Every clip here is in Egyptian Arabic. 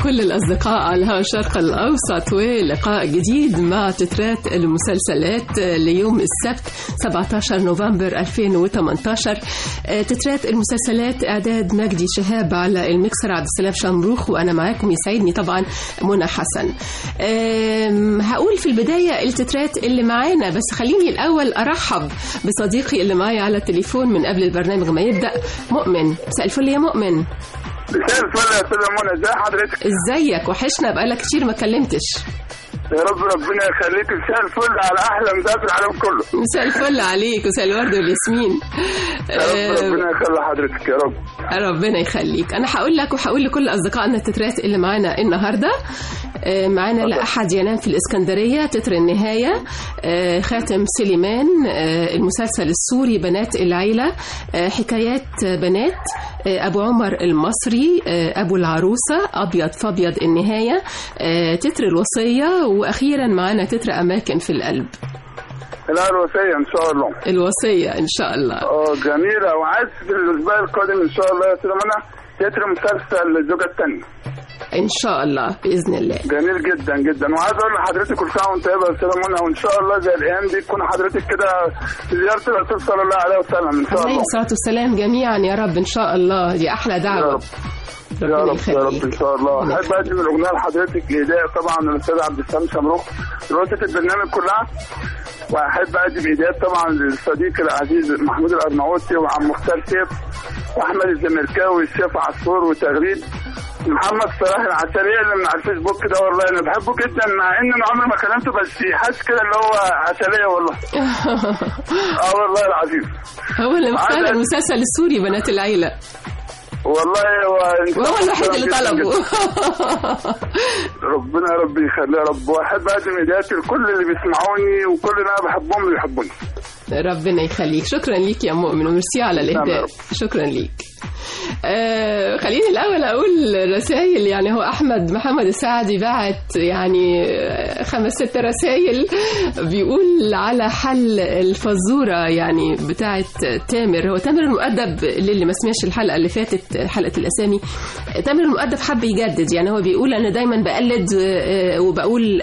كل الأصدقاء على هوا الشرق الأوسط ولقاء جديد مع تترات المسلسلات ليوم السبت 17 نوفمبر 2018 تترات المسلسلات إعداد مجدي شهاب على المكسر عبد السلام شمروخ وأنا معاكم يسعدني طبعا منى حسن هقول في البداية التترات اللي معانا بس خليني الأول أرحب بصديقي اللي معايا على التليفون من قبل البرنامج ما يبدأ مؤمن مساء الفل يا مؤمن مساء الفل يا استاذه منى ازي حضرتك ازيك وحشنا بقالك كتير ما كلمتش يا رب ربنا يخليك مساء الفل على احلى مساء في العالم كله مساء الفل عليك مساء الورد والياسمين يا رب ربنا يخلي حضرتك يا رب ربنا يخليك انا هقول لك وهقول لكل اصدقائنا التترات اللي معانا النهارده معانا لا احد ينام في الاسكندريه تتر النهايه خاتم سليمان المسلسل السوري بنات العيله حكايات بنات ابو عمر المصري ابو العروسه ابيض فابيض النهايه تتر الوصيه واخيرا معانا تتر اماكن في القلب لا الوصية إن شاء الله الوصية إن شاء الله اه جميلة وعايز في الأسبوع القادم إن شاء الله يا سيدة منى تتر مسلسل الزوجة الثانية ان شاء الله باذن الله جميل جدا جدا وعايز اقول لحضرتك كل سنه وانت طيبه يا استاذه منى وان شاء الله زي الايام دي تكون حضرتك كده في زياره الرسول صلى الله عليه وسلم ان شاء الله عليه الصلاه والسلام جميعا يا رب ان شاء الله دي احلى دعوه يا رب يا رب يا رب ان شاء الله احب اقدم الاغنيه لحضرتك هدايه طبعا الاستاذ عبد السلام شمروخ رؤيه البرنامج كلها واحب اقدم هدايات طبعا للصديق العزيز محمود الارناؤوطي وعم مختار سيف واحمد الزمركاوي الشيف عصفور وتغريد محمد صلاح العسلية اللي من على الفيسبوك ده والله انا بحبه جدا مع ان انا عمري ما كلمته بس حاسس كده اللي هو عسلية والله اه والله العظيم هو اللي مختار المسلسل السوري بنات العيلة والله هو وهو الوحيد اللي طلبه ربنا يا رب يخليه يا رب واحب اقدم هداياتي لكل اللي بيسمعوني وكل اللي انا بحبهم اللي بيحبوني ربنا يخليك شكرا ليك يا مؤمن وميرسي على الاهداء شكرا ليك آه خليني الأول أقول رسائل يعني هو أحمد محمد السعدي بعت يعني خمس ست رسائل بيقول على حل الفزورة يعني بتاعة تامر هو تامر المؤدب للي ما سمعش الحلقة اللي فاتت حلقة الأسامي تامر المؤدب حب يجدد يعني هو بيقول أنا دايما بقلد وبقول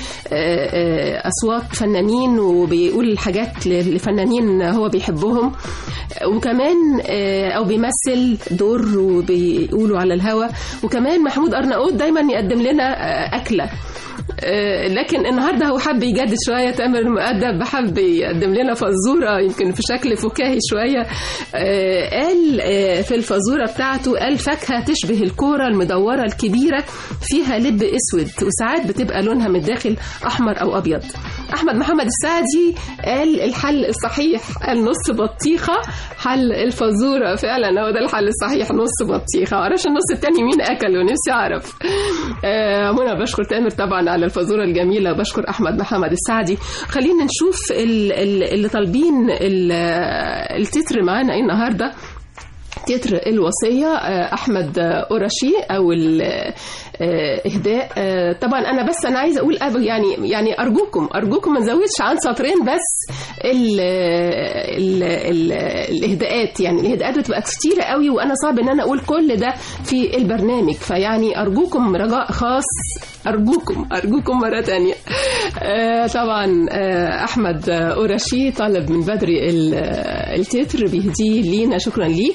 أصوات فنانين وبيقول حاجات لفنانين هو بيحبهم وكمان أو بيمثل دور وبيقولوا على الهوا وكمان محمود أرناؤوط دايما يقدم لنا أكلة لكن النهارده هو حب يجدد شويه تامر المؤدب حب يقدم لنا فزوره يمكن في شكل فكاهي شويه قال في الفزوره بتاعته قال فاكهه تشبه الكوره المدوره الكبيره فيها لب اسود وساعات بتبقى لونها من الداخل احمر او ابيض احمد محمد السعدي قال الحل الصحيح قال نص بطيخه حل الفزوره فعلا هو ده الحل الصحيح نص بطيخه معرفش النص التاني مين اكله نفسي اعرف منى بشكر تامر طبعا على الفزوره الجميله بشكر احمد محمد السعدي خلينا نشوف اللي طالبين التتر معانا ايه النهارده تتر الوصية أحمد قرشي أو الإهداء طبعا أنا بس أنا عايزة أقول يعني يعني أرجوكم أرجوكم ما نزودش عن سطرين بس ال ال ال الإهداءات يعني الإهداءات بتبقى كتيرة قوي وأنا صعب إن أنا أقول كل ده في البرنامج فيعني أرجوكم رجاء خاص أرجوكم أرجوكم مرة تانية آه طبعا آه أحمد قرشي طلب من بدري التتر بيهديه لينا شكرا ليك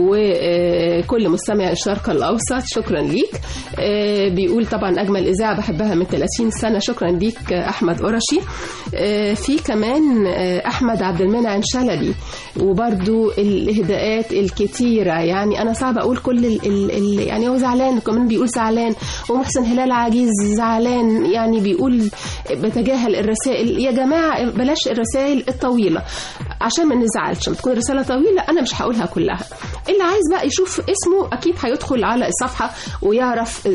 وكل مستمع الشرق الأوسط شكرا ليك آه بيقول طبعا أجمل إذاعة بحبها من 30 سنة شكرا ليك أحمد قرشي في كمان أحمد عبد المنعم شلبي وبرده الإهداءات الكتيرة يعني أنا صعب أقول كل ال ال يعني هو زعلان كمان بيقول زعلان ومحسن هلال عجيز زعلان يعني بيقول بتجاهل الرسائل يا جماعة بلاش الرسائل الطويلة عشان ما نزعلش تكون رسالة طويلة أنا مش هقولها كلها اللي عايز بقى يشوف اسمه أكيد هيدخل على الصفحة ويعرف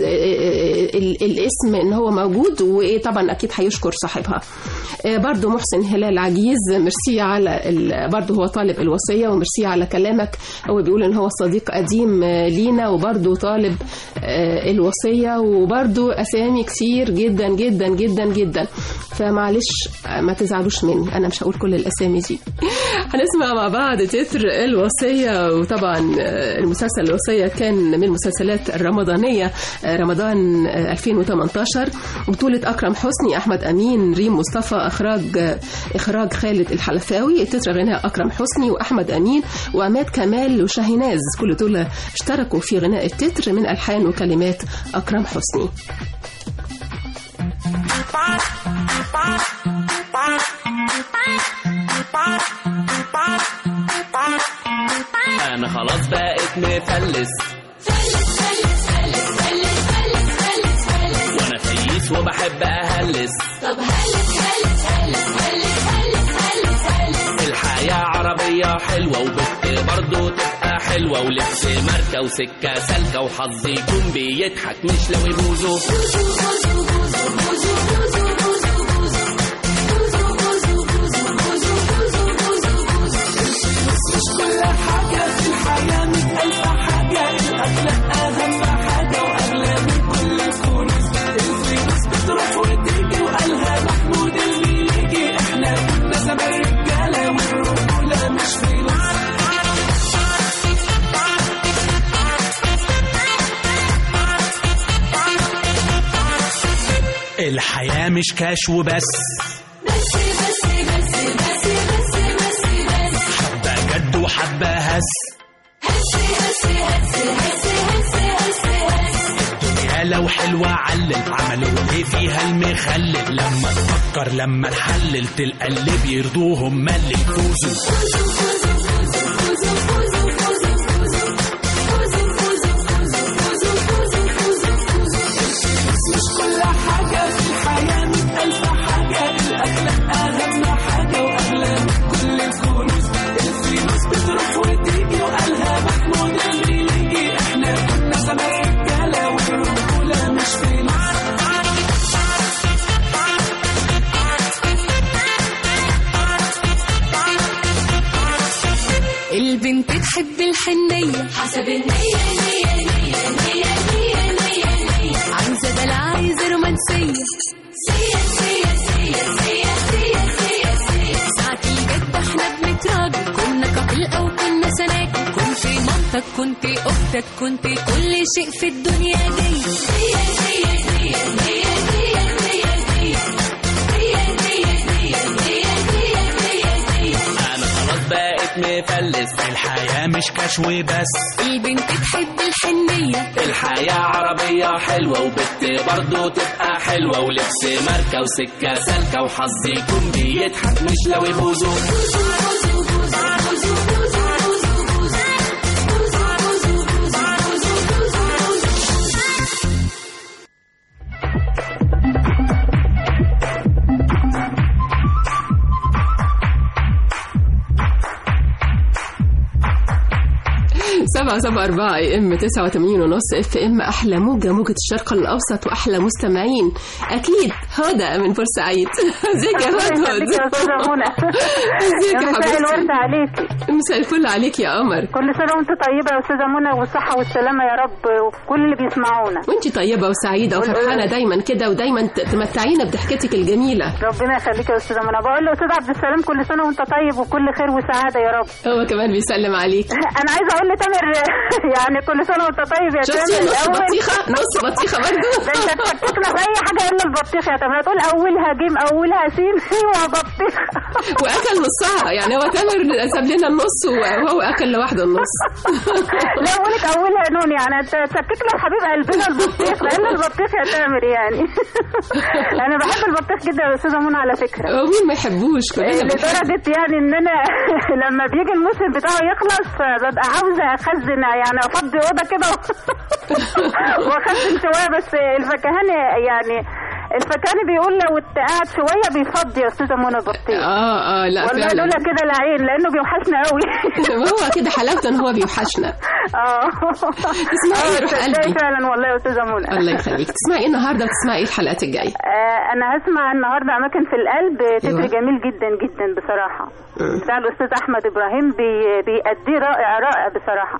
الاسم إن هو موجود وإيه طبعا أكيد هيشكر صاحبها برضو محسن هلال عجيز ميرسي على برضو هو طالب طالب الوصيه وميرسي على كلامك هو بيقول ان هو صديق قديم آه، لينا وبرده طالب آه، الوصيه وبرده اسامي كتير جدا جدا جدا جدا فمعلش آه، ما تزعلوش مني انا مش هقول كل الاسامي دي هنسمع مع بعض تتر الوصيه وطبعا آه، المسلسل الوصيه كان من المسلسلات الرمضانيه آه، رمضان آه، 2018 بطوله اكرم حسني احمد امين ريم مصطفى اخراج آه، اخراج خالد الحلفاوي التتر غناء اكرم حسني واحمد امين وعماد كمال وشاهيناز كل دول اشتركوا في غناء التتر من الحان وكلمات اكرم حسني انا خلاص بقيت مفلس وانا فييس وبحب اهلس الحياة عربية حلوة وبت برضه تبقى حلوة ولبس ماركة وسكة سالكة وحظي يكون بيضحك مش لو يبوظوا الحياة مش كاش وبس حبة جد وحبة هس الدنيا لو حلوة علل عملوا ايه فيها المخلل لما تفكر لما تحلل تلقى اللي بيرضوهم ما اللي يفوزوا البنت تحب الحنية حسب النية نية نية نية نية نية نية عايزة دلع عايزة رومانسية سيا سيا سيا سيا سيا سيا سيا ساعة الجد احنا بنتراجع كنا كابل او كنا سناكل كنت مامتك كنت اختك كنت كل شيء في الدنيا دي سيا سيا سيا سيا سيا سيا سيا سيا سيا سيا سيا سيا سيا سيا انا خلاص بقيت مفلس الحياة مش كاش وبس البنت تحب الحنية الحياة عربية حلوة وبت برضه تبقى حلوة ولبس ماركة وسكة سالكة وحظي يكون بيضحك مش لو يبوظوا سبعة سبعة أربعة اي ام تسعة وثمانين ونص اف ام أحلى موجة موجة الشرق الأوسط وأحلى مستمعين أكيد هدى من بورسعيد ازيك يا هدى خليكي يا استاذه منى ازيك يا يا مساء الورد حبيبتي عليكي مساء الفل عليك يا قمر كل سنه وانت طيبه يا استاذه منى والصحه والسلامه يا رب وكل اللي بيسمعونا وانت طيبة وسعيدة وفرحانة دايما كده ودايما ت- تمتعينا بضحكتك الجميلة ربنا يخليك يا استاذه منى بقول له استاذ عبد السلام كل سنه وانت طيب وكل خير وسعاده يا رب هو كمان بيسلم عليك انا عايزه اقول لتامر يعني كل سنه وانت طيب يا شفتي تامر نص اول بطيخة نص بطيخة برضه ده انت تفككنا في اي حاجه الا البطيخ يا تامر تقول اولها جيم اولها سين ايوه بطيخ واكل نصها يعني هو تامر ساب لنا النص وهو اكل لوحده النص لا بقول لك اولها نون يعني انت تفكك لنا حبيب قلبنا البطيخ لان البطيخ يا تامر يعني انا بحب البطيخ جدا يا استاذه منى على فكره هو مين ما يحبوش كلنا بنحب لدرجة يعني ان انا لما بيجي الموسم بتاعه يخلص ببقى عاوزة اخزن يعني افضي اوضة كده واخزن شوية بس الفكهان يعني الفكاني بيقول لو اتقعد شويه بيفضي يا استاذه منى البطيخ اه اه لا والله فعلا لولا كده العين لانه بيوحشنا قوي هو كده حلاوته ان هو بيوحشنا اه تسمعي إيه يا روح تصدقي قلبي؟ فعلا والله يا استاذه منى الله يخليك تسمعي ايه النهارده وتسمعي ايه الحلقات الجايه آه، انا هسمع النهارده اماكن في القلب تتر أيوة. جميل جدا جدا بصراحه مم. بتاع الاستاذ احمد ابراهيم بي- بيأديه رائع رائع بصراحه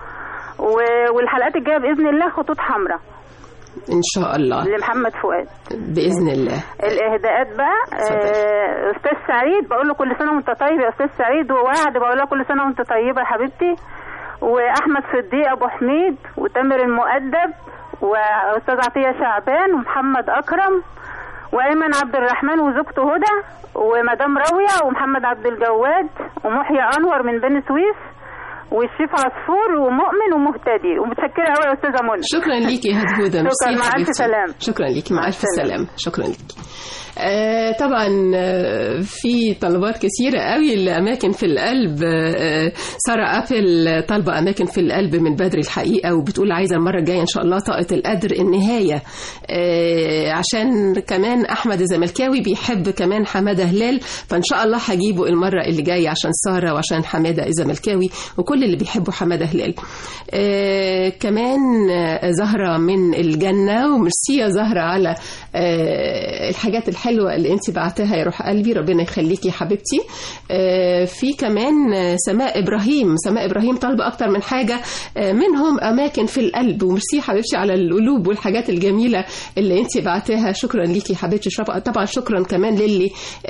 و- والحلقات الجايه باذن الله خطوط حمراء ان شاء الله لمحمد فؤاد باذن الله الاهداءات بقى آه، استاذ سعيد بقول له كل سنه وانت طيب يا استاذ سعيد ووعد بقول له كل سنه وانت طيبه يا حبيبتي واحمد صديق ابو حميد وتامر المؤدب واستاذ عطيه شعبان ومحمد اكرم وايمن عبد الرحمن وزوجته هدى ومدام راويه ومحمد عبد الجواد ومحيى انور من بني سويف والشيف عصفور ومؤمن ومهتدي ومتشكره قوي يا استاذه منى شكرا ليكي يا هدهوده شكراً، ميرسي مع ألف حبيبتي. سلامة. شكرا ليكي مع الف السلامة. سلامه شكرا ليكي آه طبعا آه، في طلبات كثيرة قوي لأماكن في القلب آه، سارة أبل طالبة أماكن في القلب من بدري الحقيقة وبتقول عايزة المرة الجاية إن شاء الله طاقة القدر النهاية آه، عشان كمان أحمد الزملكاوي بيحب كمان حمادة هلال فإن شاء الله هجيبه المرة اللي جاية عشان سارة وعشان حمادة الزملكاوي وكل اللي بيحبوا حمادة هلال آه، كمان آه، زهرة من الجنة وميرسي يا زهرة على آه، الحاجات الحلوة اللي انت بعتها يا روح قلبي ربنا يخليكي يا حبيبتي آه، في كمان آه، سماء إبراهيم سماء إبراهيم طالبة أكتر من حاجة آه، منهم أماكن في القلب وميرسي يا حبيبتي على القلوب والحاجات الجميلة اللي انت بعتها شكرا ليكي يا حبيبتي شرف- طبعا شكرا كمان للي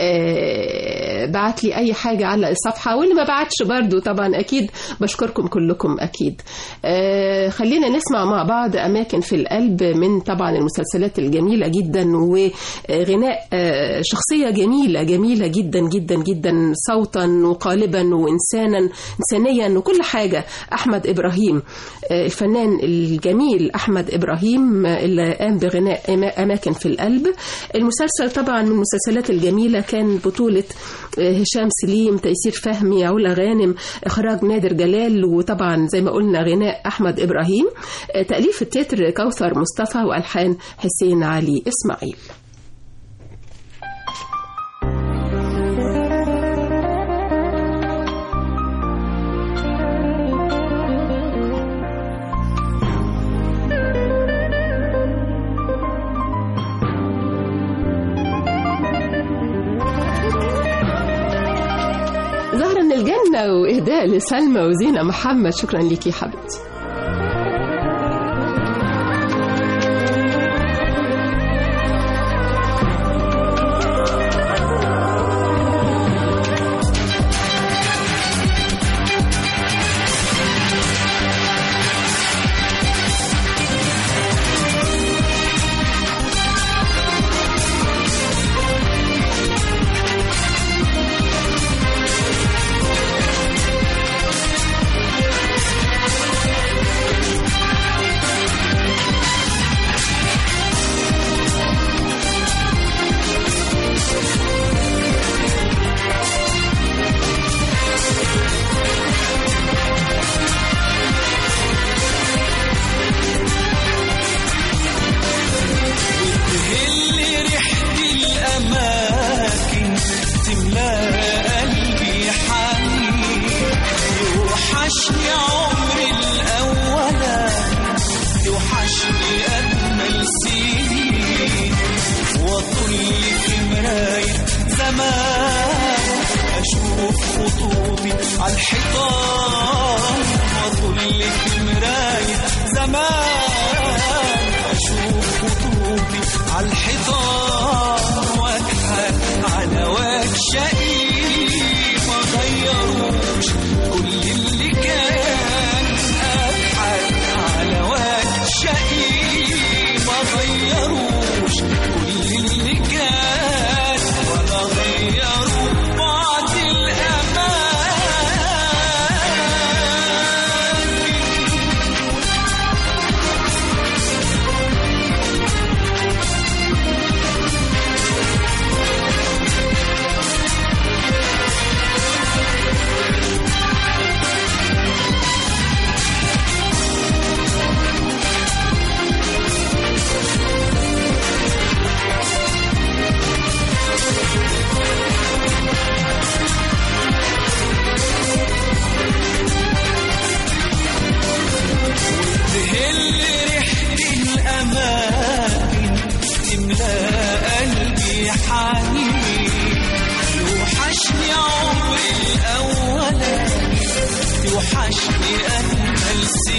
آه، بعت لي أي حاجة على الصفحة واللي ما بعتش برضو طبعا أكيد بشكركم كلكم أكيد آه، خلينا نسمع مع بعض أماكن في القلب من طبعا المسلسلات الجميلة جدا وغناء آه، شخصية جميلة جميلة جدا جدا جدا صوتا وقالبا وإنسانا إنسانيا وكل حاجة أحمد إبراهيم آه، الفنان الجميل أحمد إبراهيم آه، اللي قام بغناء أما- أماكن في القلب المسلسل طبعا من المسلسلات الجميلة كان بطولة آه، هشام سليم تيسير فهمي علا غانم إخراج نادر جلال وطبعا زي ما قلنا غناء أحمد إبراهيم آه، تأليف التتر كوثر مصطفى وألحان حسين علي إسماعيل زهرة من الجنة وإهداء لسلمى وزينة محمد شكرا ليكي يا حبيبتي اللي ريحة الأماكن تملى قلبي حنين يوحشني عمري الأولى يوحشني أجمل سنين وأطل في مراية زمان أشوف خطوطي على الحيطان وأطل في مراية زمان أشوف خطوطي على الحيطان واضحك على وجه شقي ما غيروش كل اللي كان أضحك على وجه شقي ما غيروش كل اللي كان ولا غيروا بعض الأمان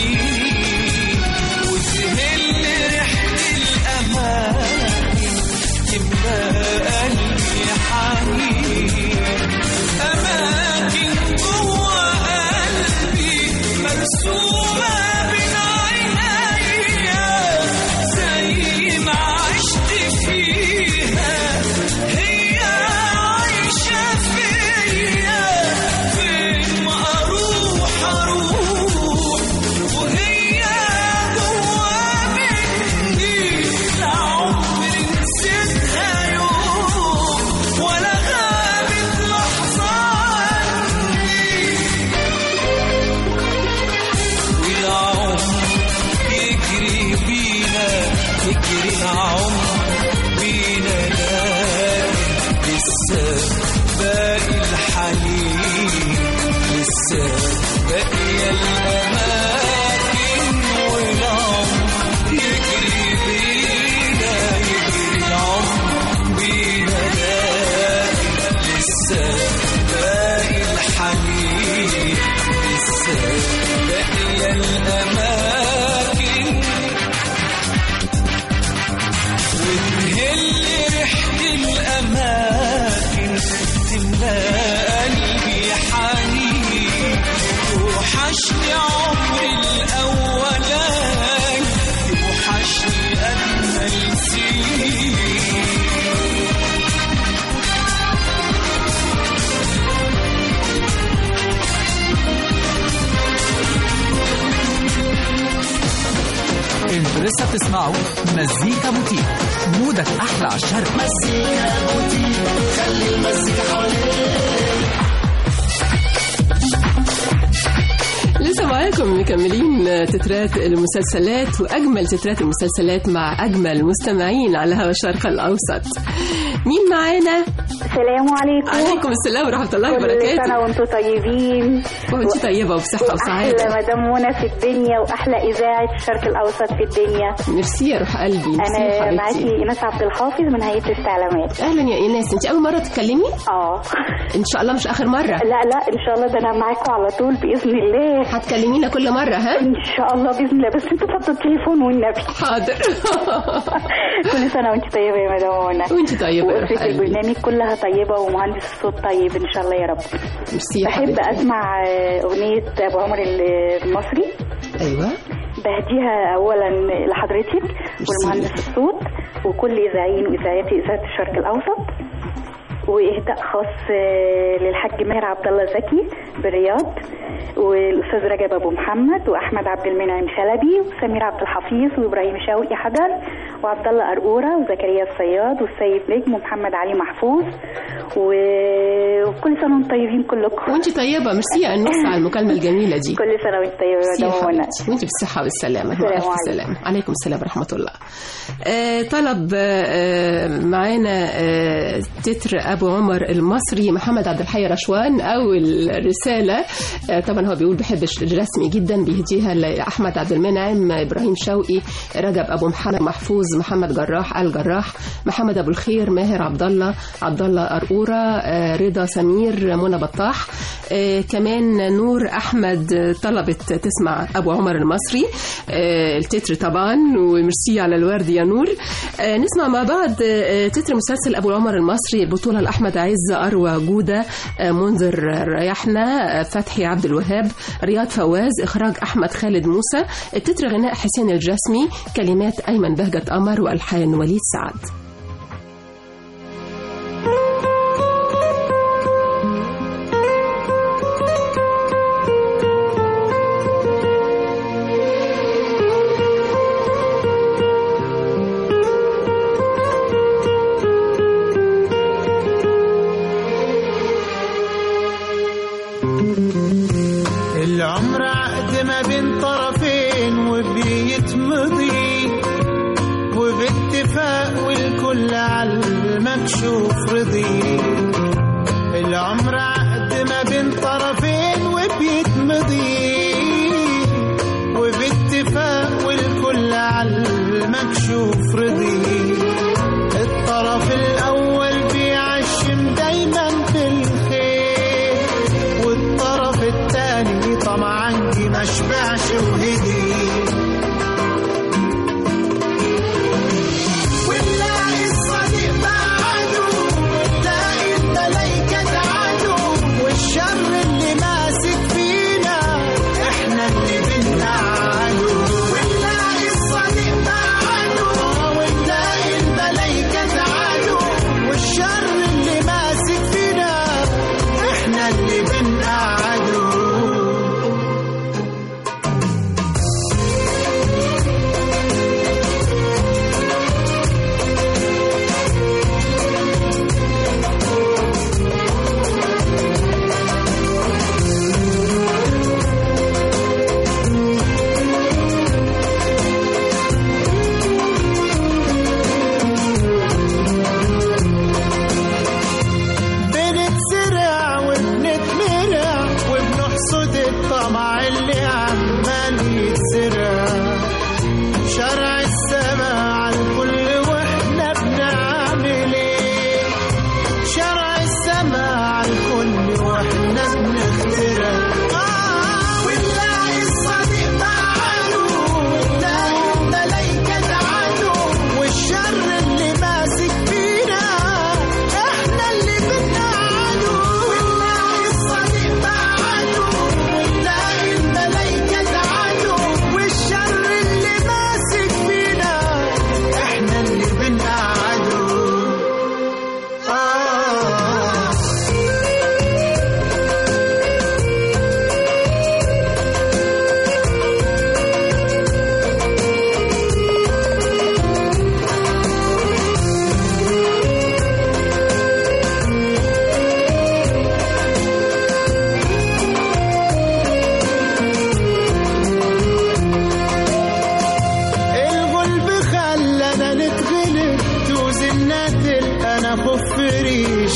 وتهل ريحة الأماكن تملى قلبي حنين أماكن جوا قلبي مرسومة بين عينيا زي ما عشت فيها هي عايشة فيا فين ما أروح أروح وهي جوا مني لا عمري نسيتها يوم ولا غابت لحظة عني والعمر يجري بينا يجري العمر بينا لكن لسه باقي الحنين لسه باقية الأماكن والعمر يجري بينا يجري العمر بينا لكن لسه باقي الحنين لسه باقية الأماكن وتهل ريحة الأماكن تملى قلبي حنين توحشني عمري الأولاني توحشني أجمل سنين انتوا لسه بتسمعوا مزيكا موتيف مودك احلى على الشرق لسه معاكم مكملين تترات المسلسلات واجمل تترات المسلسلات مع اجمل مستمعين على هوا الشرق الاوسط مين معانا السلام عليكم عليكم السلام ورحمه الله كل سنة وبركاته وانتم طيبين وانت طيبه وبصحه وأحلى وسعاده مدام منى في الدنيا وأحلى إذاعة الشرق الأوسط في الدنيا ميرسي يا روح قلبي ميرسي يا أنا حبيبتي معاكي إيناس عبد الحافظ من هيئة الاستعلامات اهلا يا ايناس انت اول مره تتكلمي اه ان شاء الله مش اخر مره لا لا إن شاء الله ده أنا معاكم على طول بإذن الله هتكلمينا كل مره ها إن شاء الله بإذن الله بس أنتوا تحطوا التليفون والنبي حاضر كل سنة وأنت طيبة يا مدام منى وانت طيبه يا روح وأسرة قلبي البرنامج كلها طيبة ومهندس الصوت طيب إن شاء الله يا رب ميرسي يا بحب حبيبتي أسمع آه، أغنية أبو عمر المصري ايوه بهديها اولا لحضرتك والمهندس الصوت وكل اذاعيين واذاعيات اذاعه الشرق الاوسط واهداء خاص آه، للحاج ماهر عبد الله زكي بالرياض والاستاذ رجب ابو محمد واحمد عبد المنعم شلبي وسمير عبد الحفيظ وابراهيم شوقي حضر وعبد الله قرقوره وزكريا الصياد والسيد نجم ومحمد علي محفوظ و- وكل سنه وانتم طيبين كلكم وانت طيبه ميرسي يا انوس على المكالمه الجميله دي كل سنه وانت طيبه ميرسي يا يا مدام منى حبيبتي وانت بالصحة والسلامة السلام مع ألف عليكم. سلامة عليكم السلام ورحمة الله آه طلب آه معانا آه تتر أبو عمر المصري محمد عبد الحي رشوان أول رسالة آه طبعا هو بيقول بيحب الرسم جدا بيهديها لأحمد عبد المنعم إبراهيم شوقي رجب أبو محمد محفوظ محمد جراح آل جراح محمد أبو الخير ماهر عبد الله عبد الله قرقورة آه رضا سمير منى بطاح آه كمان نور أحمد آه، طلبت تسمع أبو عمر المصري آه التتر طبعا وميرسي على الورد يا نور آه نسمع مع بعض آه تتر مسلسل أبو عمر المصري البطولة لأحمد عز أروى جودة آه منذر ريحنا آه فتحي عبد الوهاب رياض فواز إخراج أحمد خالد موسى التتر غناء حسين الجسمي كلمات أيمن بهجة قمر وألحان وليد سعد العمر عقد ما بين طرفين وبيتمضي وباتفاق والكل على المكشوف رضي العمر عقد ما بين طرفين وبيتمضي وباتفاق والكل على المكشوف رضي الطرف الأول بيعشم دايما بالخير والطرف التاني طمعا ما شبعش وهدي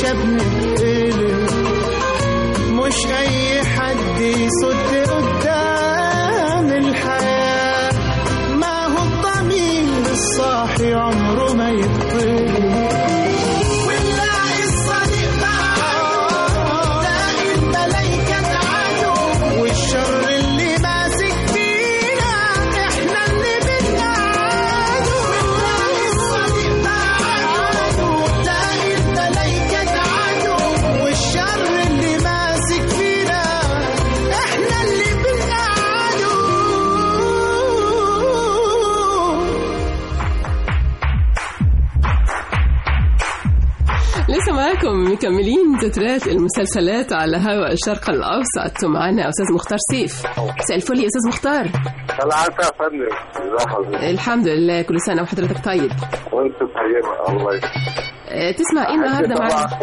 احنا بنتقلب مش اي حد يصد قدام الحياة ما هو الضمير الصاحي عمره ما يطير ونلاقي الصديق معاه تلاقي الملايكة تعالوا والشر اللي ماسك فينا احنا اللي بنقعدوا ونلاقي الصديق معاه تلاقي الملايكة تعالوا والشر اللي ماسك فينا احنا اللي بنقعدوا لسه معاكم مكملين تترات المسلسلات على هواء الشرق الأوسط ومعانا أستاذ مختار سيف مساء الفل يا أستاذ مختار العافية يا فندم ازي حضرتك الحمد لله كل سنة وحضرتك طيب وانت طيبة الله يسلمك آه، تسمع إيه النهاردة معانا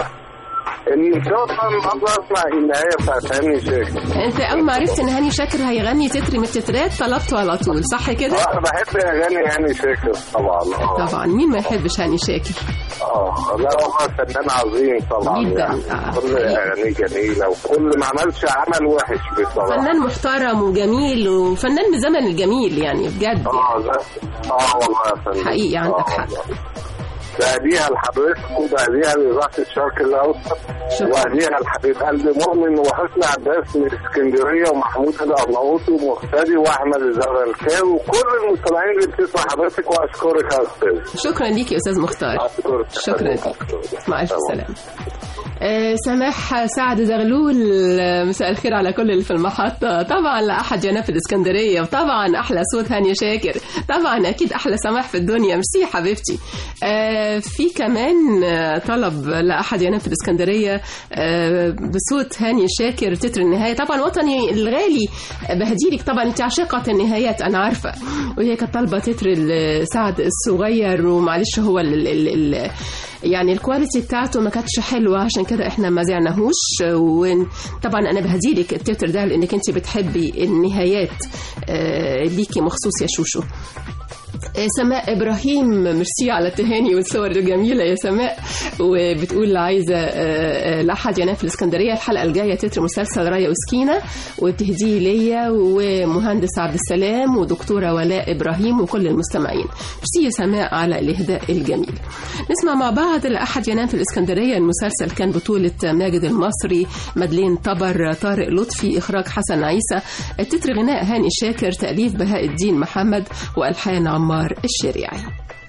ان شاء الله النهارده اسمع النهاية بتاعت هاني شاكر أنت أول ما عرفت إن هاني شاكر هيغني تتر من التترات طلبته على طول صح كده؟ اه بحب اغاني هاني شاكر طبعا اه طبعا مين ما يحبش هاني شاكر اه لا هو فنان عظيم طبعا جداً. يعني آه. كل اغانيه جميلة وكل ما عملش عمل وحش بصراحة فنان محترم وجميل وفنان من زمن الجميل يعني بجد اه لا اه والله يا فندم حقيقي عندك آه حق. والله. بأهديها لحضرتك وبأهديها لإذاعة الشرق الأوسط شكرا. وأهديها لحبيب قلبي مؤمن وحسن عباس من اسكندرية ومحمود الأرناؤوطي ومختاري وأحمد الزغلكاوي وكل المستمعين اللي بتسمع حضرتك وأشكرك يا أستاذ شكرا ليك يا أستاذ مختار أشكرك شكرا لك مع ألف سلامة آه، سماح سعد زغلول آه، مساء الخير على كل اللي في المحطة طبعا لا أحد جنى في الإسكندرية وطبعا أحلى صوت هانية شاكر طبعا أكيد أحلى سماح في الدنيا ميرسي حبيبتي آه، في كمان آه، طلب لا أحد ينام في الإسكندرية آه، بصوت هانية شاكر تتر النهاية طبعا وطني الغالي آه، بهديلك طبعا أنت عاشقة النهايات أنا عارفة وهي كانت طالبة تتر سعد الصغير ومعلش هو ال ال ال يعني الكواليتي بتاعته ما كانتش حلوه عشان كده احنا ما زعناهوش وطبعا انا بهديلك التتر ده لانك انت بتحبي النهايات آه، ليكي مخصوص يا شوشو آه، سماء ابراهيم ميرسي على التهاني والصور الجميله يا سماء وبتقول عايزه آه، آه، لاحد ينام في الاسكندريه الحلقه الجايه تتر مسلسل رايه وسكينه وبتهديه ليا ومهندس عبد السلام ودكتوره ولاء ابراهيم وكل المستمعين ميرسي يا سماء على الاهداء الجميل نسمع مع بعض لاحد ينام في الاسكندريه المسلسل كان بطوله ماجد المصري مدلين طبر طارق لطفي اخراج حسن عيسى التتر غناء هاني شاكر تاليف بهاء الدين محمد والحان عمار الشريعي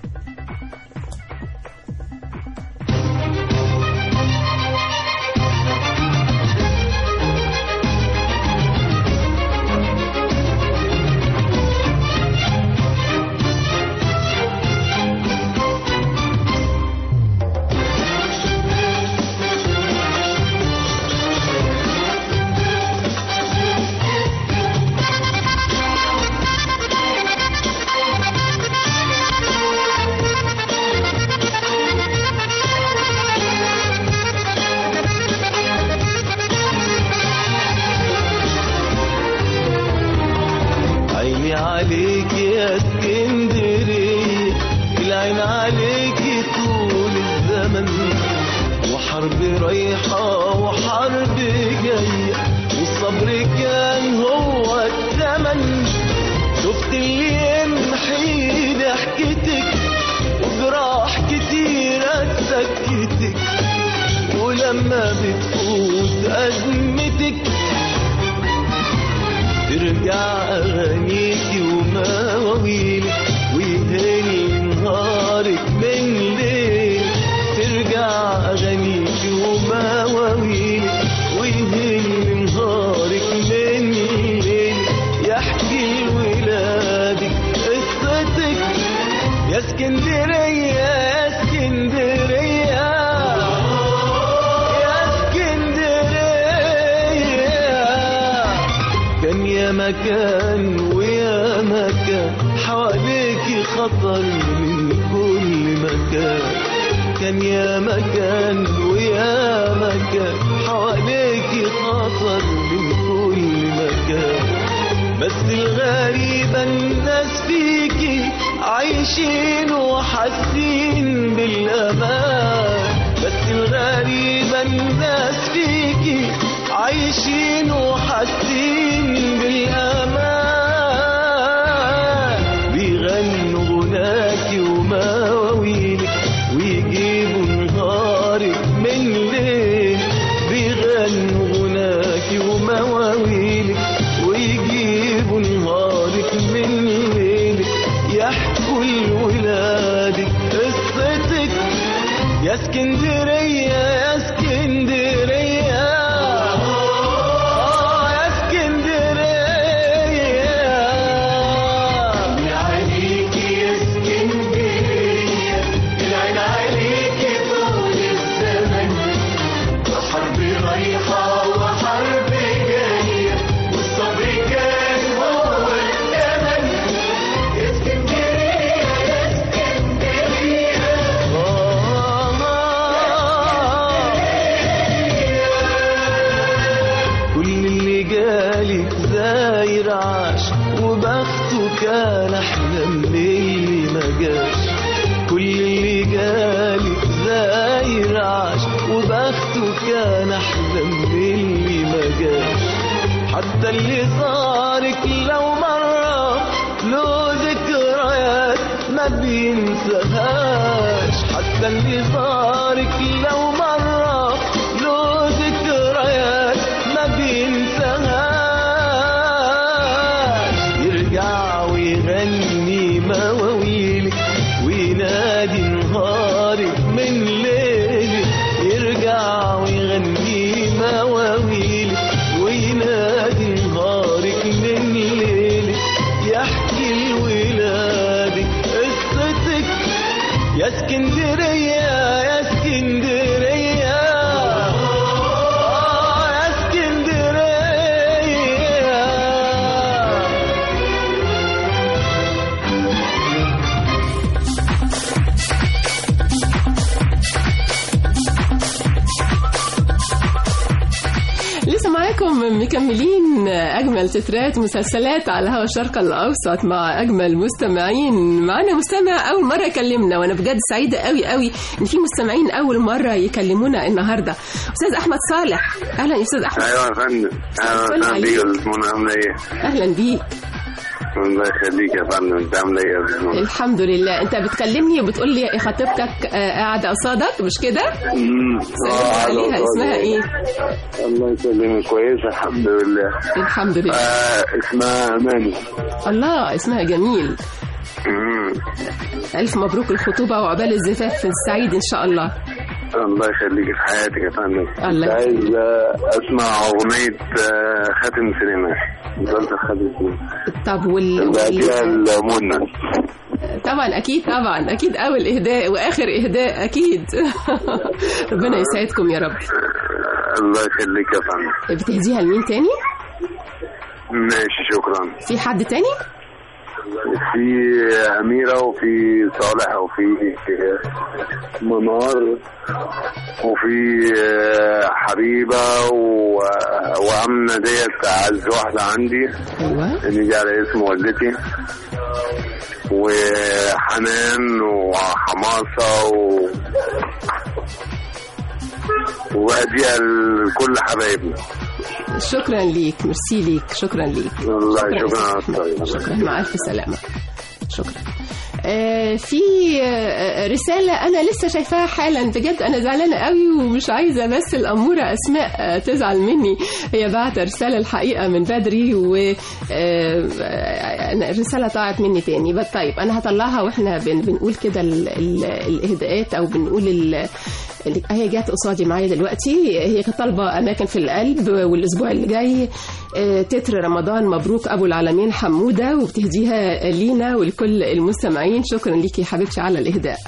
عيني عليك يا اسكندرية العين عليك طول الزمن وحرب رايحة وحرب جاية والصبر كان هو الثمن شفت اللي يمحي ضحكتك وجراح كتيرة تسكتك ولما بتفوت أزمتك ترجع أغانيكي ومواويلك ويهني نهارك من ليل ترجع أغانيكي ومواويلك ويهني نهارك من ليل يحكي لولادك قصتك يا اسكندرية يا اسكندرية يا اسكندرية كان يا مكان ويا مكان حواليك خطر من كل مكان كان يا مكان ويا مكان حواليك خطر من كل مكان بس الغريبة الناس فيكي عايشين وحاسين بالأمان بس الغريبة ناس فيكي عايشين وحاسين بالامان بيغنوا غناكي ومواويلك ويجيبوا نهارك من ليل بيغنوا غناكي ومواويلك ويجيبوا نهارك من ليلك يحكوا لولادك قصتك يا اسكندرية يا اسكندرية آه يا اسكندرية يا عينيكي يا اسكندرية العين عليكي طول الزمن حرب رايحة وحرب جاية والصبر كان هو الثمن يا اسكندرية يا اسكندرية كل اللي جالك زاير عاش وبخته كان احلى من اللي ما جاش كل اللي جالك زاير عاش وبخته كان احلى من اللي ما جاش حتى اللي صارك لو مرة له ذكريات ما بينساهاش حتى اللي صارك لو مرة له ذكريات ما بينساهاش يرجع ويغني مواويلك وينادي نهارك من ليلك يرجع ويغني مواويلك وينادي نهارك من ليلك يحكي لولادك قصتك يا اسكندرية يا اسكندرية آه يا اسكندرية لسه معاكم مكملين اجمل تترات مسلسلات على هوا الشرق الاوسط مع اجمل مستمعين معانا مستمع اول مره يكلمنا وانا بجد سعيده قوي قوي ان في مستمعين اول مره يكلمونا النهارده استاذ احمد صالح اهلا يا استاذ احمد ايوه يا فندم اهلا فل وسهلا عليك. بيك يا استاذ منى عامله ايه؟ اهلا بيك الله يخليك يا فندم انت عامله ايه يا استاذ منى؟ الحمد لله انت بتكلمني وبتقول لي خطيبتك آه، قاعده قصادك مش كده أمم، سلام آه، عليها الله اسمها يسلمك. ايه الله يسلمك كويسه الحمد لله الحمد لله آه اسمها اماني الله اسمها جميل أمم، الف مبروك الخطوبه وعقبال الزفاف السعيد ان شاء الله الله يخليك في حياتك يا فندم الله كنت عايز آه، اسمع اغنيه آه، خاتم سليمان مسلسل خاتم سليمان طب وال... وال... بعديها المنى طبعا اكيد طبعا اكيد اول اهداء واخر اهداء اكيد ربنا يسعدكم يا رب الله يخليك يا فندم بتهديها لمين تاني ماشي شكرا في حد تاني في أميرة وفي صالح وفي منار وفي حبيبة و... وأمنة ديت أعز واحدة عندي ايوه اللي دي على اسم والدتي وحنان وحماسة و... وأديها لكل حبايبنا شكرا ليك ميرسي ليك شكرا ليك الله شكرا شكرا على أستاذ أحمد. الطريقة. شكرا مع الف سلامه شكرا آه، في آه، رسالة أنا لسه شايفاها حالا بجد أنا زعلانة قوي ومش عايزة بس الأمورة أسماء آه، تزعل مني هي بعت رسالة الحقيقة من بدري و آه، آه، أنا الرسالة طلعت مني تاني بس طيب أنا هطلعها وإحنا بن- بنقول كده ال- ال- الإهداءات أو بنقول ال- اللي هي جات قصادي معايا دلوقتي هي كانت طالبه اماكن في القلب والاسبوع اللي جاي آه، تتر رمضان مبروك ابو العالمين حموده وبتهديها لينا ولكل المستمعين شكرا ليكي يا حبيبتي على الاهداء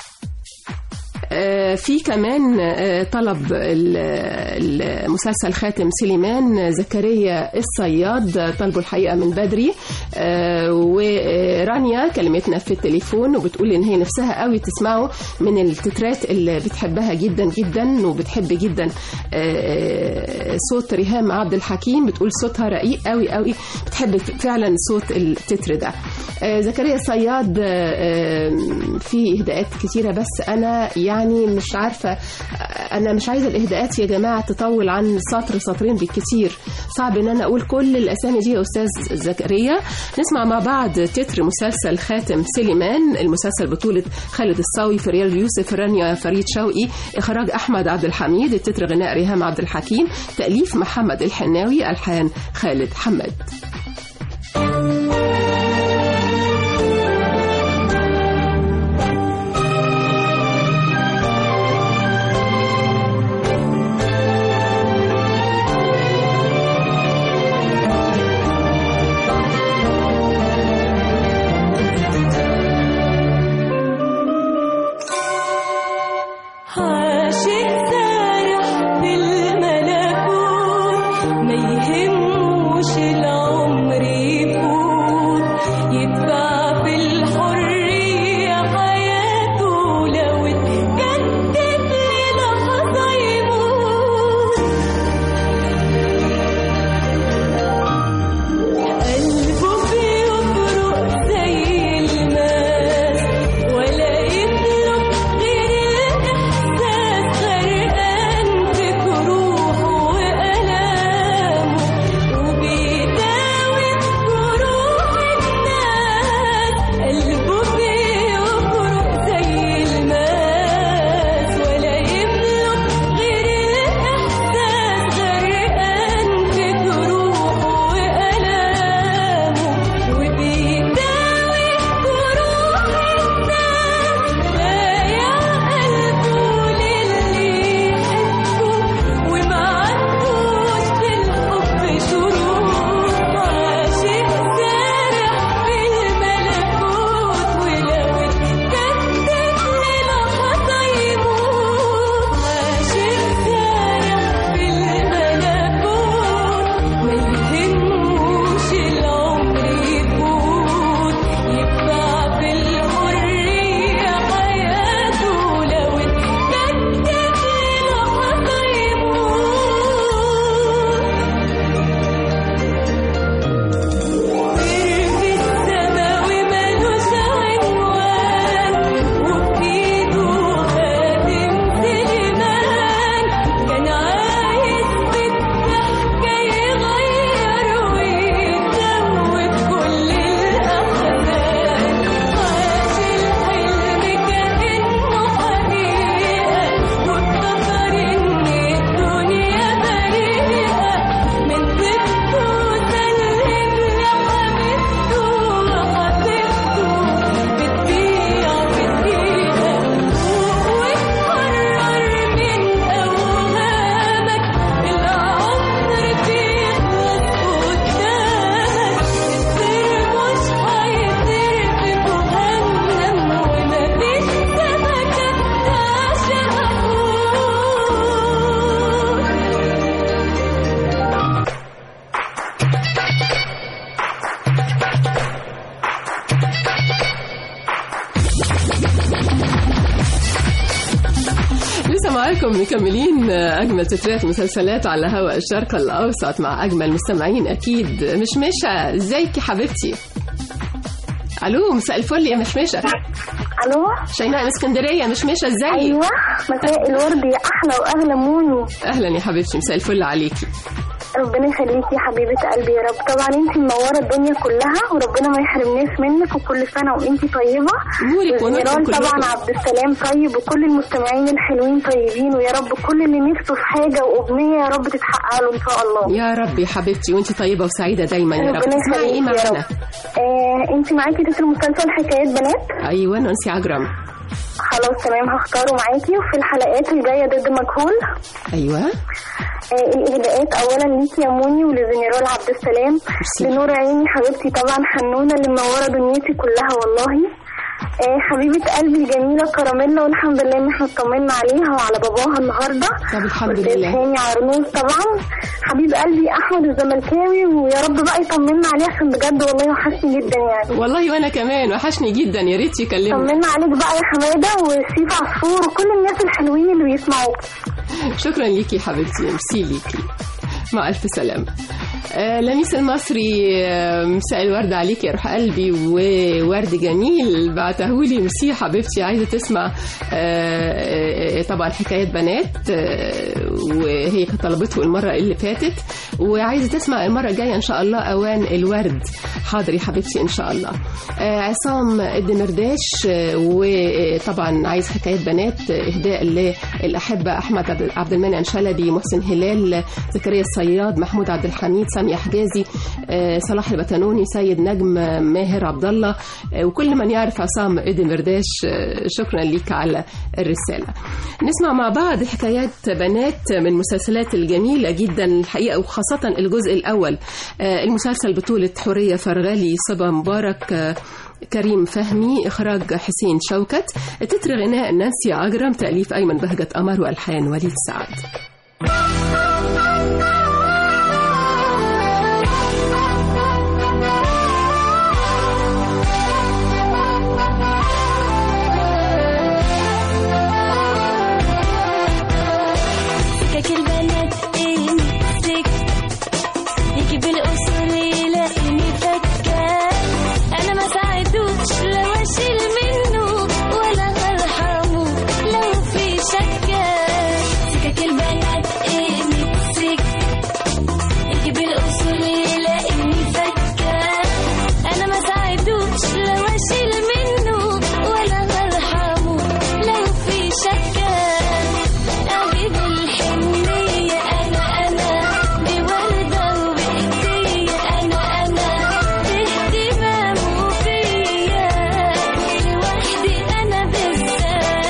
آه، في كمان آه، طلب ال- المسلسل خاتم سليمان زكريا الصياد طلبوا الحقيقة من بدري آه، ورانيا كلمتنا في التليفون وبتقول ان هي نفسها قوي تسمعه من التترات اللي بتحبها جدا جدا وبتحب جدا آه، صوت ريهام عبد الحكيم بتقول صوتها رقيق قوي قوي بتحب فعلا صوت التتر ده آه، زكريا الصياد آه، آه، في اهداءات كتيره بس انا يعني مش عارفه آه، انا مش عايزه الاهداءات يا جماعه تطول عن سطر سطرين بالكتير صعب ان انا اقول كل الاسامي دي يا استاذ زكريا نسمع مع بعض تتر مسلسل خاتم سليمان المسلسل بطوله خالد الصاوي فريال يوسف رانيا فريد شوقي اخراج احمد عبد الحميد التتر غناء ريهام عبد الحكيم تاليف محمد الحناوي الحان خالد حماد عاشق سارح بالملكوت ما يهموش العمر يفوت يتبع في الحرية حياته لو اتجدد للحظة يموت قلبه بيفرق زي الماس ولا يملك غير الإحساس غرقان في جروحه وألامه وبيداوي جروح الناس قلبه بيفرق زي الماس ولا يملك غير الإحساس غرقان في جروحه وألامه وبيداوي جروح الناس بايع قلبه للي يحبه وما عندوش في الحب شروط عاشق سارح بالملكوت ولو اتجدد للحظة يموت عاشق سارح بالملكوت ما يهموش العمر يفوت يتبع في الحرية حياته لو اتجدد للحظة يموت في السماوي ملوش عنوان وبإيده خاتم سليمان كان عايز بالضحكة يغير ويزود كل الأحزان عاش الحلم كأنه حقيقة وافتكر إن الدنيا بريئة من طيبته سلم لحبيبته وخطيبته بتبيع في الدقيقة وتقرر من أوهامك العمر بيخلص قدامك السر مش هيطير في جهنم ومفيش سمكة تعشق أخوك لسه معاكم مكملين اجمل تترات مسلسلات على هواء الشرق الاوسط مع اجمل مستمعين اكيد مشمشه ازيك يا حبيبتي الو مساء الفل يا مشمشه الو شيماء من اسكندريه مشمشه ازيك ايوه مساء الورد يا احلى واغلى موني اهلا يا حبيبتي مساء الفل عليكي ربنا يخليكي يا حبيبه قلبي يا رب طبعا انت منوره الدنيا كلها وربنا ما يحرمناش منك وكل سنه وانت طيبه نورك ونوركم وجيران كلكم. طبعا عبد السلام طيب وكل المستمعين الحلوين طيبين ويا رب كل اللي نفسه في حاجه وامنيه يا رب تتحقق له ان شاء الله يا رب يا حبيبتي وانت طيبه وسعيده دايما يا رب ربنا تسمعي ايه يخليكي يا معانا رب آه انت معاكي تتر مسلسل حكايات بنات ايوه نانسي عجرم خلاص تمام هختاره معاكي وفي الحلقات الجايه ضد مجهول ايوه آه، الاهداءات اولا ليكي يا موني ولجنرال عبد السلام لنور عيني حبيبتي طبعا حنونه اللي منوره دنيتي كلها والله آه، حبيبة قلبي الجميلة كراميلا والحمد لله ان احنا اطمنا عليها وعلى باباها النهاردة طب الحمد والأستاذ لله. هاني عرنوس طبعا حبيب قلبي احمد الزملكاوي ويا رب بقى يطمنا عليه عشان بجد والله وحشني جدا يعني والله وانا كمان وحشني جدا يا ريت يكلمني طمنا عليك بقى يا حمادة وسيف عصفور وكل الناس الحلوين اللي بيسمعوك شكرا ليكي حبيبتي ميرسي ليكي مع الف سلامه آه، لميس المصري آه، مساء الورد عليك يا روح قلبي وورد جميل بعتهولي ميرسي حبيبتي عايزه تسمع آه، آه، طبعا حكايات بنات آه، وهي كانت طلبته المره اللي فاتت وعايزه تسمع المره الجايه ان شاء الله اوان الورد حاضر يا حبيبتي ان شاء الله آه، عصام الدمرداش آه، وطبعا عايز حكايات بنات آه، اهداء للاحبه احمد عبد- عبد المنعم شلبي محسن هلال زكريا الصياد محمود عبد الحميد سامية حجازي آه، صلاح البتنوني سيد نجم آه، ماهر عبد الله آه، وكل من يعرف عصام ادمرداش آه، شكرا ليك على الرسالة نسمع مع بعض حكايات بنات من المسلسلات الجميلة جدا الحقيقة وخاصة الجزء الأول آه، المسلسل بطولة حورية فرغالي صبا مبارك آه، كريم فهمي إخراج حسين شوكت تتر غناء نانسي عجرم تأليف أيمن بهجة قمر وألحان وليد سعد سكك البنات امسك يجي بالاصول يلاقيني فكة انا ما ساعدوش لو اشيل منه ولا ارحمه لو في شكة سكك البنات امسك يجي بالاصول يلاقيني فكة انا ما ساعدوش لو اشيل منه ولا ارحمه لو في شكة أجيب الحنية أنا أنا بوردة وبهدية أنا أنا باهتمام وفيا لوحدي أنا بالذات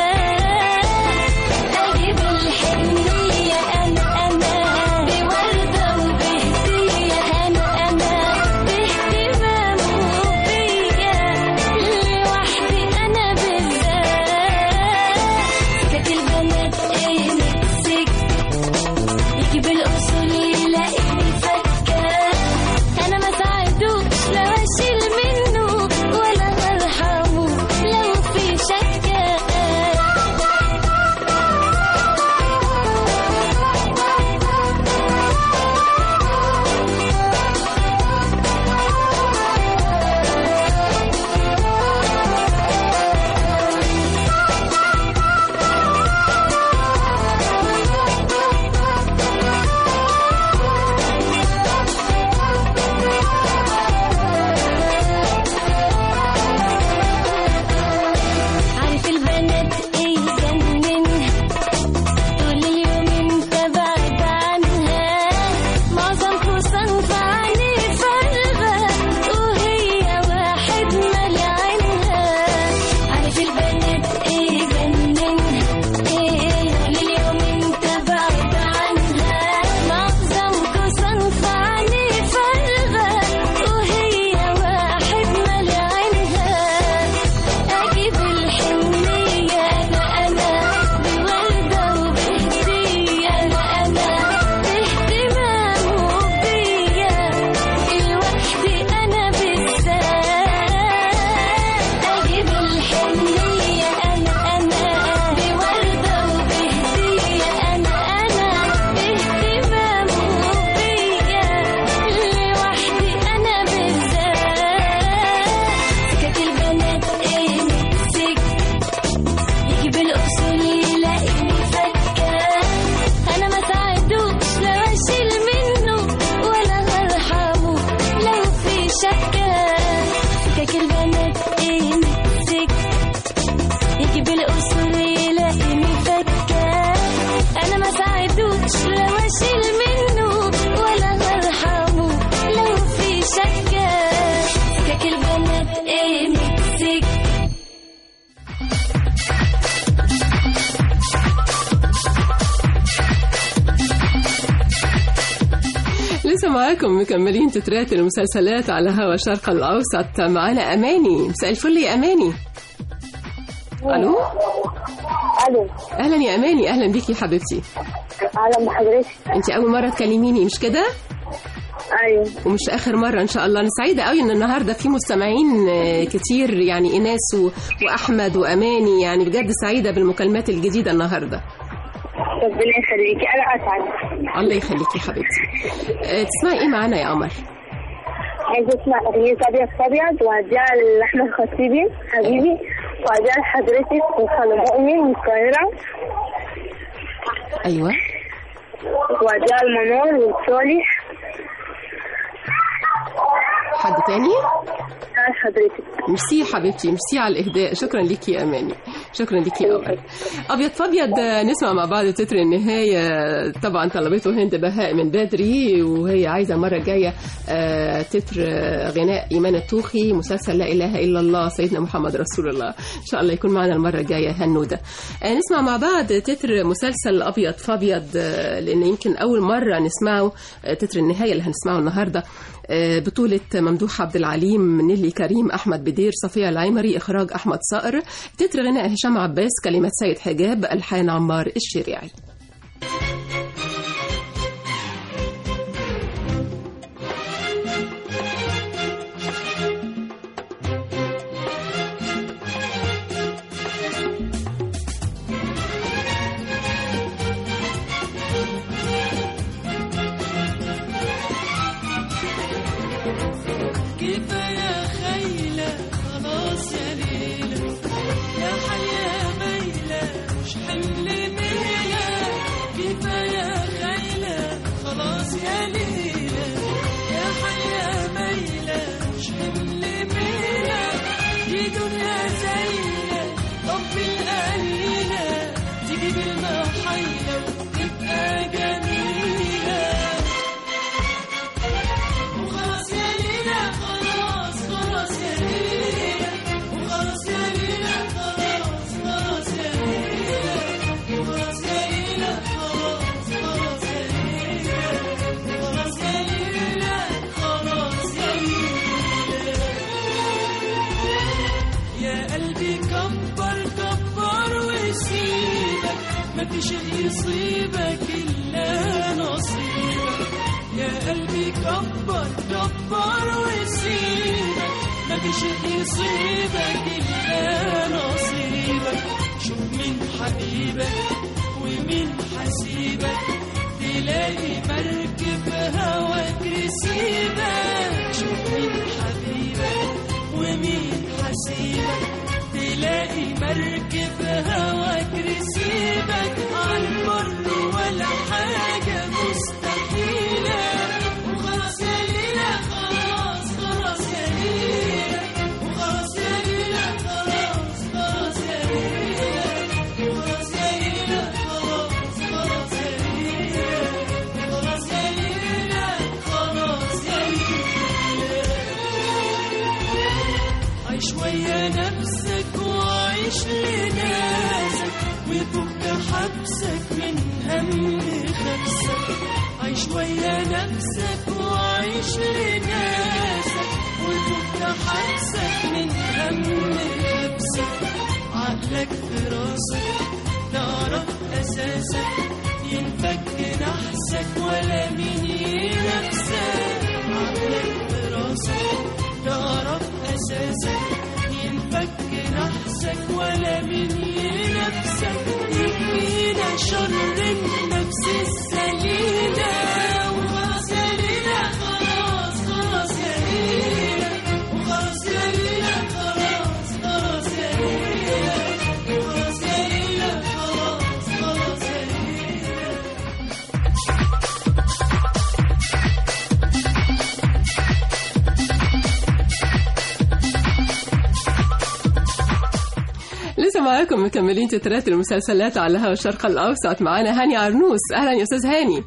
أجيب الحنية أنا أنا بوردة وبهدية أنا أنا باهتمام وفيا لوحدي أنا بالذات سكك البنات امسك يجي بالاصول يلاقيني فكة انا ما ساعدوش لو اشيل منه ولا ارحمه لو في شكة عارف البنات ايه يجننها طول اليوم انت بعد عنها معظم خصوصا في عيني فارغة وهي واحد مال عينها عارف البنات ايه يجننها ايه طول اليوم انت بعد عنها معظم خصوصا في عيني فارغة وهي واحد مال عينها أجيب الحنية أنا أنا بوردة وبهدية أنا أنا باهتمام وفيا لوحدي أنا بالذات أجيب الحنية أنا أنا بوردة وبهدية أنا أنا باهتمام وفيا لوحدي أنا بالذات سكك البنات امسك يجي بالاصول يلاقيني فكة انا ما ساعدوش لو اشيل منه ولا ارحمه لو في شكة سكك البنات امسك يجي بالاصول يلاقيني فكة انا ما ساعدوش لو اشيل منه ولا ارحمه لو في شكة سكك البنات امسك لسه معاكم مكملين تترات المسلسلات على هوا شرق الأوسط معانا أماني مساء الفل يا أماني ألو الو أهلا يا أماني أهلا بيكي يا حبيبتي اهلا بحضرتك أنت أول مرة تكلميني مش كده؟ ايوه ومش آخر مرة إن شاء الله أنا سعيدة قوي إن النهاردة في مستمعين آه، كتير يعني إيناس و- وأحمد وأماني يعني بجد سعيدة بالمكالمات الجديدة النهاردة ربنا يخليكي انا اسعد الله يخليكي يا حبيبتي آه، تسمعي ايه معانا يا قمر عايزة اسمع أغنية أبيض أبيض وأديها لأحمد خطيبي حبيبي وأديها لحضرتك وخالد مؤمن من القاهرة ايوه وأديها لمنار وصالح حد تاني حضرتك ميرسي يا حبيبتي ميرسي على الاهداء شكرا ليكي يا اماني شكرا ليكي يا قمر ابيض فابيض آه، نسمع مع بعض تتر النهايه طبعا طلبته هند بهاء من بدري وهي عايزه المره الجايه آه، تتر آه، غناء ايمان التوخي مسلسل لا اله الا الله سيدنا محمد رسول الله ان شاء الله يكون معنا المره الجايه هنوده آه، نسمع مع بعض تتر مسلسل ابيض فابيض آه، لان يمكن اول مره نسمعه آه، تتر النهايه اللي هنسمعه النهارده آه، بطولة ممدوح عبد العليم نيلي كريم أحمد بدير صفية العيمري إخراج أحمد صقر تتر غناء هشام عباس كلمات سيد حجاب ألحان عمار الشريعي كفاية خيلة خلاص يا ليلى يا حياة ميلة مش حمل ميلة كفاية خيلة خلاص يا ليلى يا حياة ميلة مش حمل ميلة دي دنيا زينة طب القليلة تجيب المحيلة وتبقى جميلة وخلاص يا ليلى خلاص خلاص يا ليلى وخلاص يا ليلى خلاص خلاص يا ليلى وخلاص يا ليلى خلاص خلاص يا ليلى وخلاص يا ليلى خلاص يا ليلى يا قلبي كبر كبر وسيبك مفيش اللي يصيبك إلا نصيبك يا قلبي كبر كبر وسيبك مفيش اللي يصيبك إلا نصيبك شوف مين حبيبك ومين حسيبك تلاقي مركب هواك يسيبك شوف مين حبيبك ومين حسيبك تلاقي مركب هواك رسيبك عالبر ولا حاجة مستحيلة وخلاص يا ليلى خلاص خلاص يا ليلى وخلاص يا ليلى خلاص خلاص يا ليلى وخلاص يا ليلى خلاص خلاص يا ليلى وخلاص يا ليلى خلاص يا ليلى عيش ويا نفسك وعيش لناسك وفك حبسك من هم خبسك عيش ويا نفسك وعيش لناسك وفك حبسك من هم خبسك عقلك في راسك تعرف أساسك ينفك نحسك ولا مين ينافسك عقلك في راسك تعرف أساسك ينفك نحسك ولا مين ينافسك يكفينا شر النفس السليلة وخلاص يا ليلى خلاص خلاص يا ليلى وخلاص يا ليلى خلاص خلاص يا ليلى وخلاص يا ليلى خلاص خلاص يا ليلى لسه معاكم مكملين تترات المسلسلات على هوا الشرق الأوسط معانا هاني عرنوس أهلا يا أستاذ هاني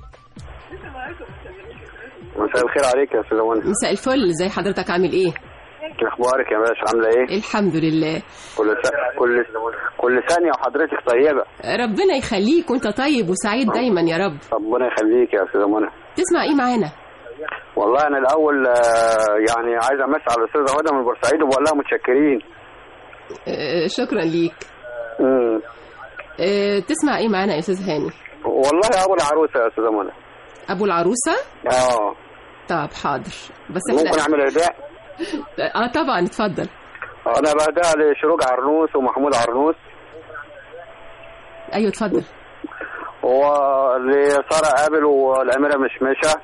مساء الخير عليك يا استاذ منى مساء الفل ازي حضرتك عامل ايه اخبارك يا باشا عامله ايه الحمد لله كل س... كل كل ثانيه وحضرتك طيبه ربنا يخليك وانت طيب وسعيد دايما يا رب ربنا يخليك يا استاذ منى تسمع ايه معانا والله انا الاول آه، يعني عايز امسي على الاستاذه هدى من بورسعيد وبقول لها متشكرين آه، شكرا ليك امم آه، تسمع ايه معانا يا استاذ هاني والله ابو العروسه يا استاذه منى ابو العروسه اه طب حاضر بس احنا ممكن اعمل اهداء اه طبعا اتفضل انا بهداها لشروق عرنوس ومحمود عرنوس ايوه اتفضل هو لسارة قابل والأميرة مشمشة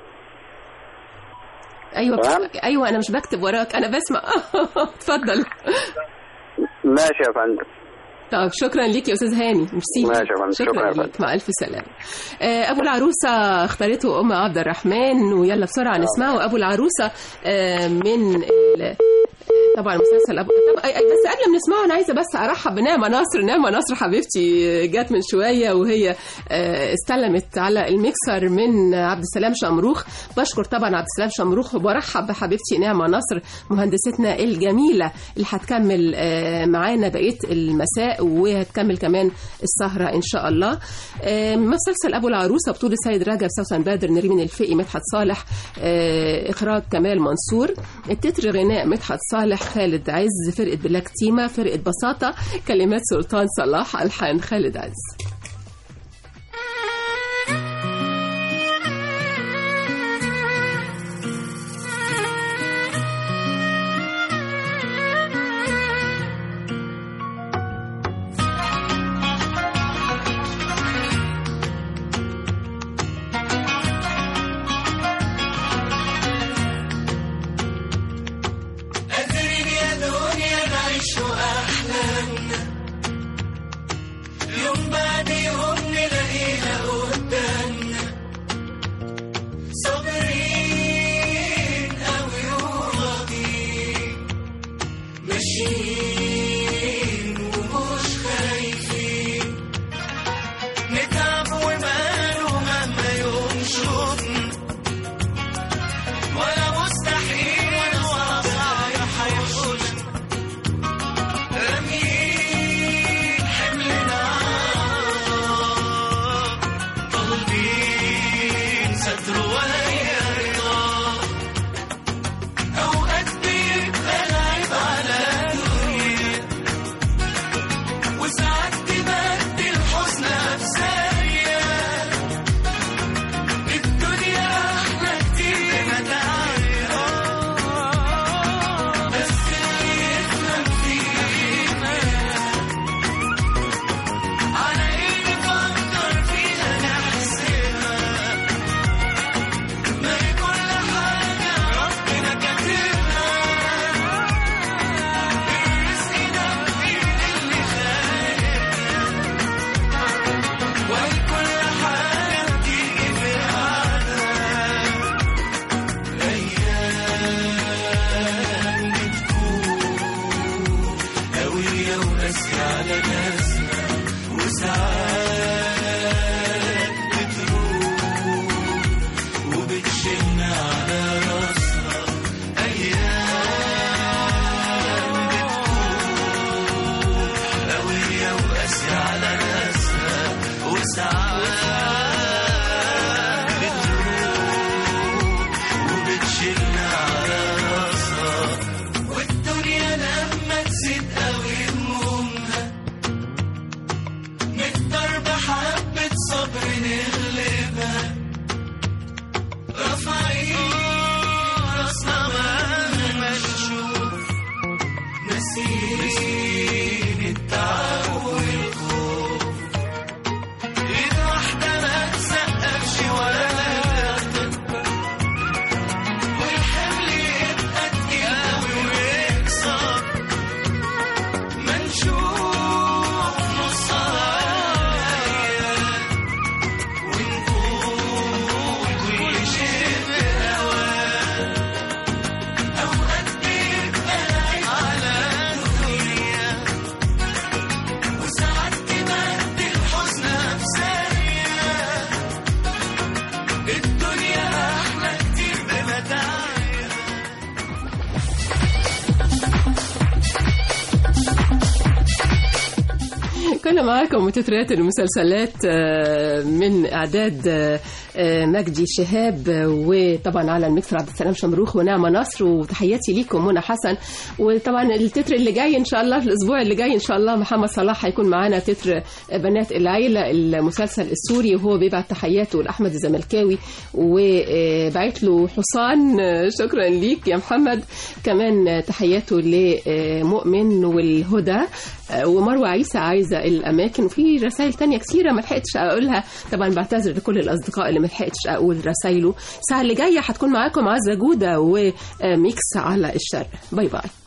ايوه تمام. ايوه انا مش بكتب وراك انا بسمع اتفضل ماشي يا فندم طب شكرا ليك يا استاذ هاني ميرسي ماشي يا فندم. شكرا شكرا يا فندم. ليك مع الف سلامه آه، ابو العروسه اختارته ام عبد الرحمن ويلا بسرعه نسمعه ابو العروسه آه، من ال- طبعا مسلسل أبو... طب أي- أي- بس قبل ما نسمعه انا عايزه بس ارحب بنعمه نصر نعمه نصر حبيبتي جت من شويه وهي آه، استلمت على الميكسر من عبد السلام شمروخ بشكر طبعا عبد السلام شمروخ وبرحب بحبيبتي نعمه نصر مهندستنا الجميله اللي هتكمل آه، معانا بقيه المساء وهتكمل كمان السهره ان شاء الله آه، مسلسل ابو العروسه بطوله سيد رجب سوسن بدر نرمين الفقي مدحت صالح آه، اخراج كمال منصور التتر غناء مدحت صالح خالد عز فرقه بلاك تيما فرقه بساطه كلمات سلطان صلاح الحان خالد عز قادرين يا دنيا نعيش أحلامنا يوم بعد يوم نلاقيها قدامنا صابرين أوي وراضيين ماشيين ومش خايفين نتعب وماله مهما يوم شوفنا ولا مستحيل ولا صعب هيحوشنا راميين حملنا طالبين ستر وهي رضا أوقات بيبقى العيب على الدنيا وساعات تبدل حزنها بثانية الدنيا احلى كتير متاعها بس اللي يفهم فينا على ايه نفكر فيها نحسبها ما هي كل حاجة ربنا كاتبها الرزق ده بإيد اللي خالقنا وهي كل حاجة بتيجي في ميعادها أيام بتكون قوية وقاسية على ناسنا وساعات بتروح وبتشيلنا على راسنا أيام بتكون قوية وقاسية على ناسنا وساعات بتروح وبتشيلنا على راسها والدنيا لما تزيد قوي همومها نقدر بحبة صبر نغلبها رافعين راسنا مهما نشوف ناسيين التعب والخوف ايد واحدة ما تسقفش ولا تكبر والحمل يبقى تقيل قوي ويكسر ما نشوف نصايا ونقول كل شيء بهواه أوقات بيبقى العيب على الدنيا وساعات تبدل حزنها بثانية الدنيا أحلى كتير بمتاعها كنا معاكم وتترات المسلسلات آه، من اعداد آه، آه، مجدي شهاب آه، وطبعا على المكسر عبد السلام شمروخ ونعمه نصر وتحياتي ليكم منى حسن وطبعا التتر اللي جاي ان شاء الله في الاسبوع اللي جاي ان شاء الله محمد صلاح هيكون معانا تتر بنات العيله المسلسل السوري وهو بيبعت تحياته لاحمد الزملكاوي وبعت له حصان آه، شكرا ليك يا محمد كمان تحياته لمؤمن والهدى آه، ومروه عيسى عايزه الاماكن وفي رسائل تانية كثيره ما لحقتش اقولها طبعا بعتذر لكل الاصدقاء اللي ما لحقتش اقول رسايله الساعه اللي جايه هتكون معاكم عزه جوده وميكس على الشرق باي باي